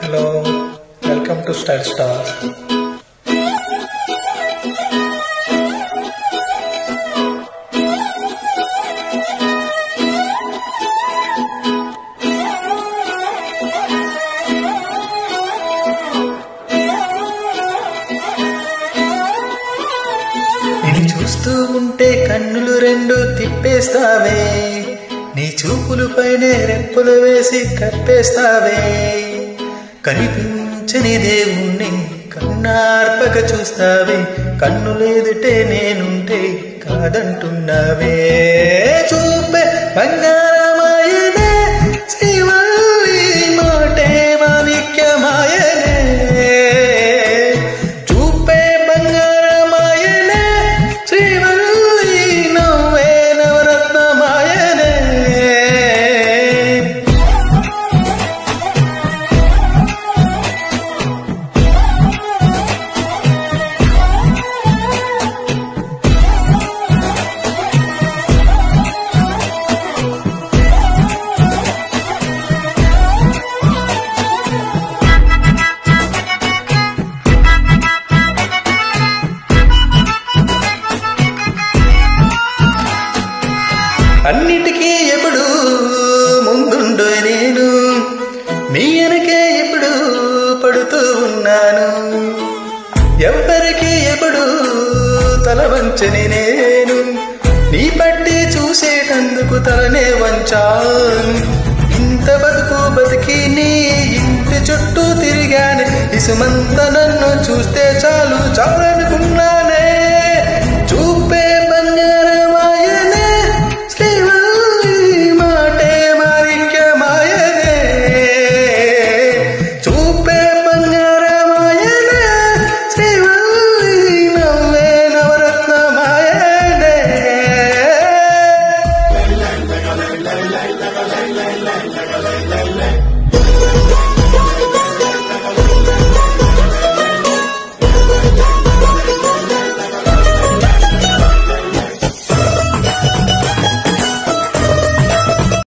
hello welcome to style star నిన్ను చూస్తూ ఉంటే కన్నులు రెండు తిప్పేస్తావే నీ చూపులు పైనే రెప్పులు వేసి కప్పేస్తావే కనిపించని దేవుణ్ణి కన్నార్పక చూస్తావే కన్నులేదుటే నేనుంటే కాదంటున్నావే చూపే బంగారమాయనే శ్రీవల్లి మాటే మాణిక్యమాయనే చూపే బంగారమాయనే శ్రీవల్లి నవ్వే నవరత్నమాయనే అన్నిటికీ ఎప్పుడు ముందుండు నేను మీ వెనకే ఎప్పుడు పడుతూ ఉన్నాను ఎవ్వరికి ఎప్పుడు తల వంచని నేను నీ పట్టి చూసేటందుకు తలనే వంచాను ఇంత బతుకు బతికి నీ ఇంటి చుట్టూ తిరిగాను ఇసుమంత నన్ను చూస్తే చాలు చాలనుకున్నానే చూపే బంగారమాయనే శ్రీవల్లి మాటే మాణిక్యమాయనే చూపే బంగారమాయనే శ్రీవల్లి నవ్వే నవరత్నమాయనే la la la la la la la la la la